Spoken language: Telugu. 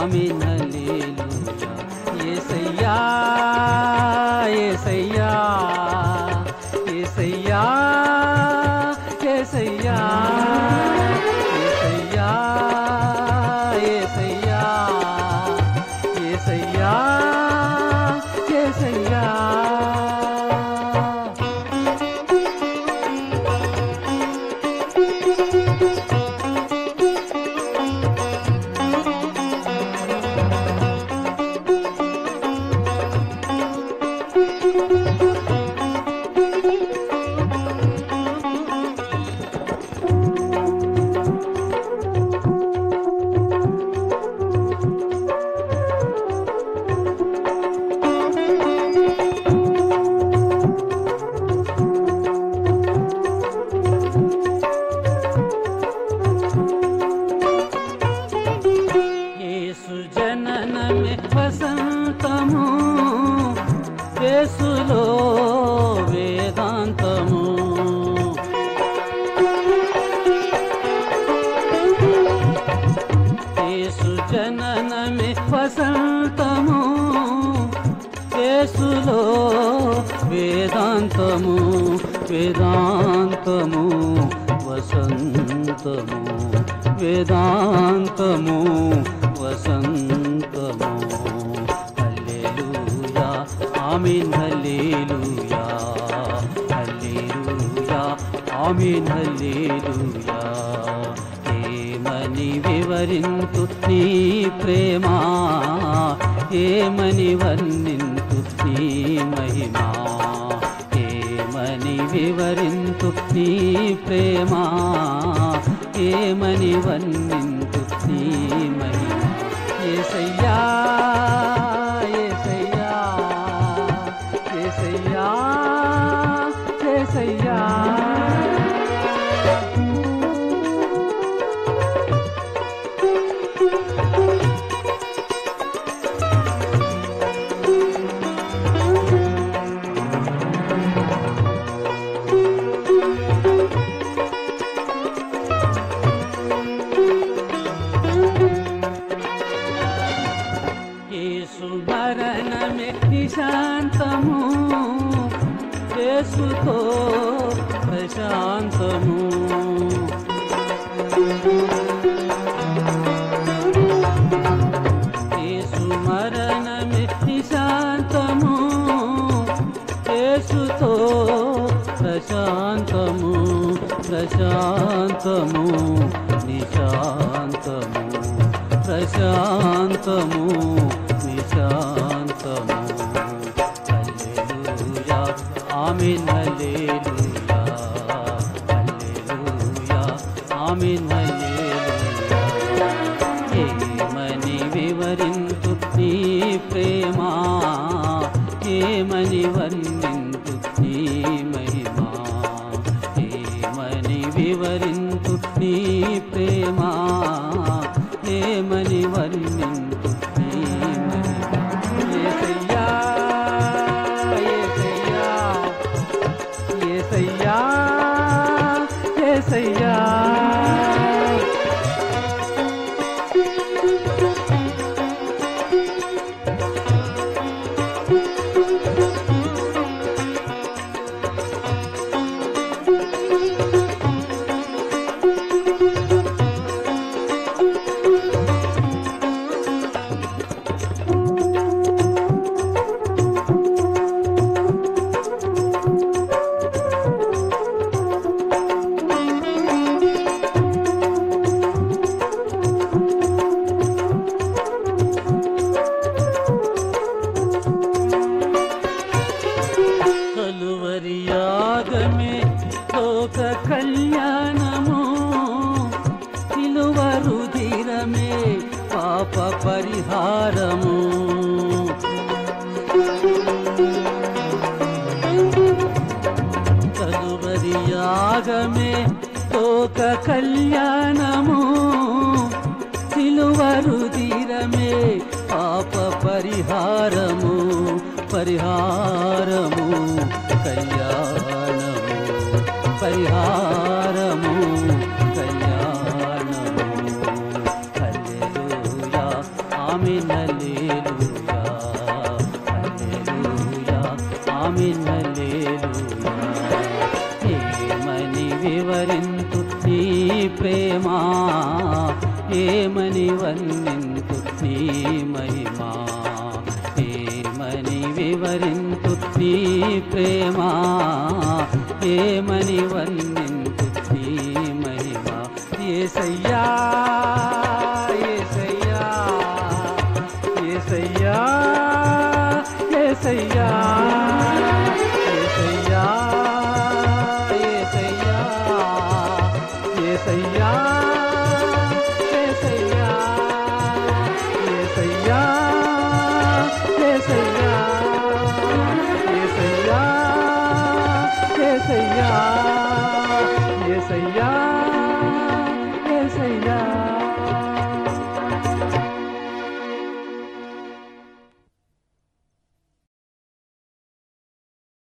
ఆమెన్ హల్లెలూయా యేసయ్యా యేసయ్యా యేసయ్యా యేసయ్యా యేసయ్యా యేసయ్యా యేసయ్యా యేసయ్యా యేసు జననమే వసంతము యేసులో వేదాంతము యేసు జననమే వసంతము యేసులో వేదాంతము వేదాంతము వసంతము వేదాంతము వసంతము హల్లెలూయా ఆమీన్ హల్లెలూయా హల్లెలూయా ఆమీన్ హల్లెలూయా ఏమని వివరింతు నీ ప్రేమ ఏమని వర్ణింతు నీ మహిమా ఏమని వివరింతు నీ ప్రేమ ఏమని వర్ణింతు నీ మహిమా ఏసయ్యా ఏసయ్యా ఏసయ్యా ఏసయ్యా యేసు మరణమే నిశాంతము యేసుతో ప్రశాంతము యేసు మరణమే నిశాంతము యేసుతో ప్రశాంతము ప్రశాంతము నిశాంతము ప్రశాంతము నిశాంతము హల్లెలూయా ఆమేన్ హల్లెలూయా హల్లెలూయా ఆమేన్ హల్లెలూయా ఏమని వివరింతు నీ ప్రేమ ఏమని వర్ణింతు నీ మహిమా ఏమని వివరింతు నీ ప్రేమ ఏమని వర్ణింతు నీ మహిమా యేసయ్యా యేసయ్యా యేసయ్యా యేసయ్యా కలువరి యాగమే లోక కళ్యాణము నిలువరు ధీరమే పాప పరిహారము కలువరి యాగమే లోక కళ్యాణము సిలువరు తీరమే పాప పరిహారము పరిహారము కళ్యాణము పరిహారము కళ్యాణము హల్లెలూయా ప్రేమ ఏమని వర్ణింతు నీ మహిమా ఏమని వివరింతు నీ ప్రేమ ఏమని వర్ణింతు నీ మహిమా ఏసయ్యా ఏసయ్యా ఏసయ్యా ఏసయ్యా ఏసయ్యా ఏసయ్యా ఏసయ్యా